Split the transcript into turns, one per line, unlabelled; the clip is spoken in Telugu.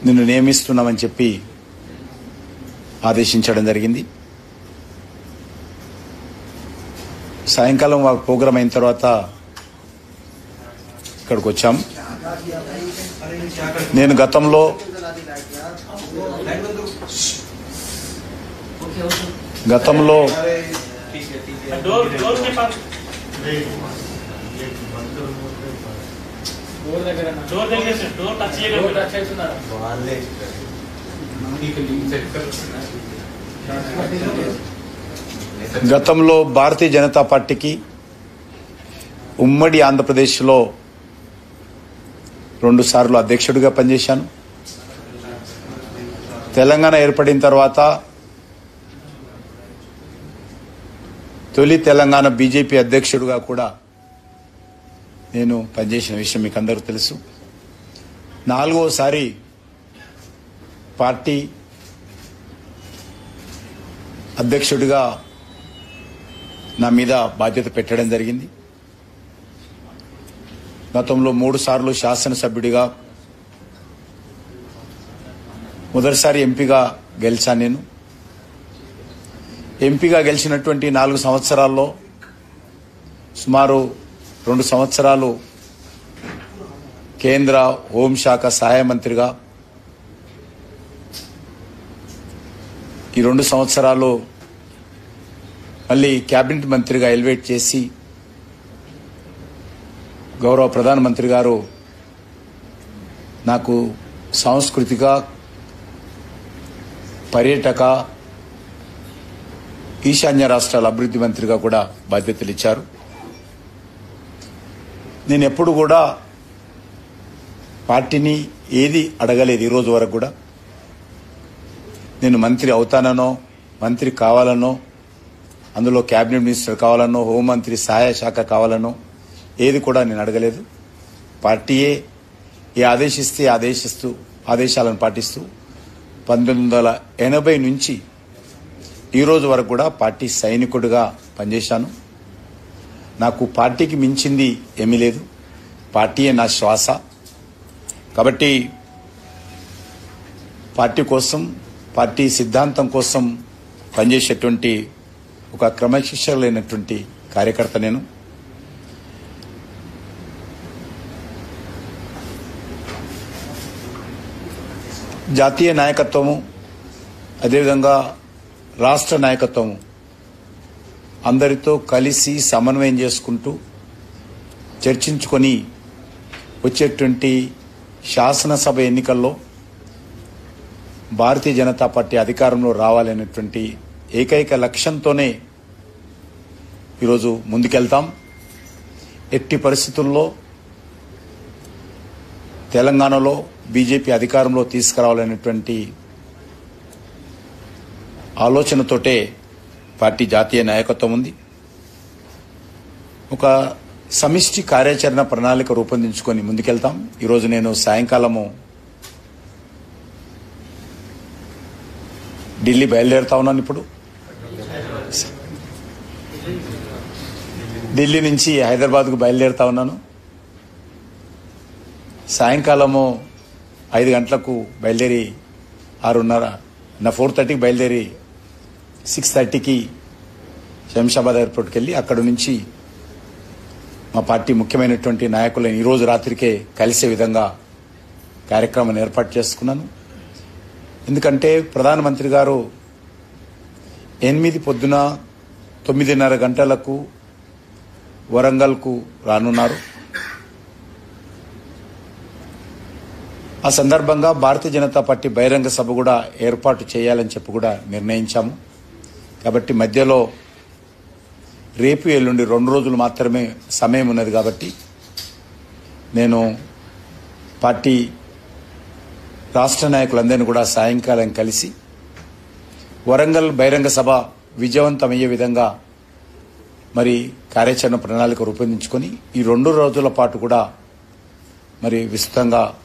నిన్ను నియమిస్తున్నామని చెప్పి ఆదేశించడం జరిగింది సాయంకాలం ఆ ప్రోగ్రాం అయిన తర్వాత ఇక్కడికి వచ్చాం నేను గతంలో గతంలో
डोर डोर के पास
డోర్ దగ్గర
डोर देखिए सर डोर टच చేయగా
డోర్ టచ్ చేస్తున్నారు
గతంలో భారతీయ జనతా పార్టీకి ఉమ్మడి ఆంధ్రప్రదేశ్లో రెండు సార్లు అధ్యక్షుడిగా పనిచేశాను తెలంగాణ ఏర్పడిన తర్వాత తొలి తెలంగాణ బీజేపీ అధ్యక్షుడిగా కూడా నేను పనిచేసిన విషయం మీకు అందరూ తెలుసు నాలుగోసారి పార్టీ అధ్యక్షుడిగా నా మీద బాధ్యత పెట్టడం జరిగింది గతంలో మూడు సార్లు శాసనసభ్యుడిగా మొదటిసారి ఎంపీగా గెలిచాను నేను ఎంపీగా గెలిచినటువంటి నాలుగు సంవత్సరాల్లో సుమారు రెండు సంవత్సరాలు కేంద్ర హోంశాఖ సహాయ మంత్రిగా ఈ రెండు సంవత్సరాలు మళ్ళీ కేబినెట్ మంత్రిగా ఎలివేట్ చేసి గౌరవ ప్రధానమంత్రి గారు నాకు సాంస్కృతిక పర్యాటక ఈశాన్య రాష్ట్రాల అభివృద్ధి మంత్రిగా కూడా బాధ్యతలు ఇచ్చారు నేను ఎప్పుడు కూడా పార్టీని ఏది అడగలేదు ఈ రోజు వరకు కూడా నేను మంత్రి అవుతాననో మంత్రి కావాలనో అందులో కేబినెట్ మినిస్టర్ కావాలనో హోంమంత్రి సహాయ శాఖ కావాలనో ఏది కూడా నేను అడగలేదు పార్టీయే ఏ ఆదేశిస్తే ఆదేశిస్తూ ఆదేశాలను పాటిస్తూ పంతొమ్మిది వందల ఎనభై నుంచి ఈ రోజు వరకు కూడా పార్టీ సైనికుడిగా పనిచేశాను నాకు పార్టీకి మించింది ఏమీ లేదు పార్టీయే నా శ్వాస కాబట్టి పార్టీ కోసం పార్టీ సిద్ధాంతం కోసం పనిచేసేటువంటి ఒక క్రమశిక్షణ లేనటువంటి కార్యకర్త నేను జాతీయ నాయకత్వము అదేవిధంగా రాష్ట్ర నాయకత్వము అందరితో కలిసి సమన్వయం చేసుకుంటూ చర్చించుకొని వచ్చేటువంటి శాసనసభ ఎన్నికల్లో భారతీయ జనతా పార్టీ అధికారంలో రావాలనేటువంటి ఏకైక లక్ష్యంతోనే ఈరోజు ముందుకెళ్తాం ఎట్టి పరిస్థితుల్లో తెలంగాణలో బీజేపీ అధికారంలో తీసుకురావాలనేటువంటి ఆలోచనతోటే పార్టీ జాతీయ నాయకత్వం ఉంది ఒక సమిష్టి కార్యాచరణ ప్రణాళిక రూపొందించుకొని ముందుకెళ్తాం ఈరోజు నేను సాయంకాలము ఢిల్లీ బయలుదేరుతా ఉన్నాను ఇప్పుడు ఢిల్లీ నుంచి హైదరాబాద్కు బయలుదేరుతా ఉన్నాను సాయంకాలము ఐదు గంటలకు బయలుదేరి ఆరున్నర నా ఫోర్ థర్టీకి బయలుదేరి సిక్స్ థర్టీకి శంషాబాద్ ఎయిర్పోర్ట్కి వెళ్ళి అక్కడ నుంచి మా పార్టీ ముఖ్యమైనటువంటి నాయకులను ఈరోజు రాత్రికే కలిసే విధంగా కార్యక్రమాన్ని ఏర్పాటు చేసుకున్నాను ఎందుకంటే ప్రధానమంత్రి గారు ఎనిమిది పొద్దున తొమ్మిదిన్నర గంటలకు వరంగల్కు రానున్నారు ఆ సందర్భంగా భారతీయ జనతా పార్టీ బహిరంగ సభ కూడా ఏర్పాటు చేయాలని చెప్పి కూడా నిర్ణయించాము కాబట్టి మధ్యలో రేపు ఎల్లుండి రెండు రోజులు మాత్రమే సమయం ఉన్నది కాబట్టి నేను పార్టీ రాష్ట్ర నాయకులందరినీ కూడా సాయంకాలం కలిసి వరంగల్ బహిరంగ సభ విజయవంతమయ్యే విధంగా మరి కార్యాచరణ ప్రణాళిక రూపొందించుకొని ఈ రెండు రోజుల పాటు కూడా మరి విస్తృతంగా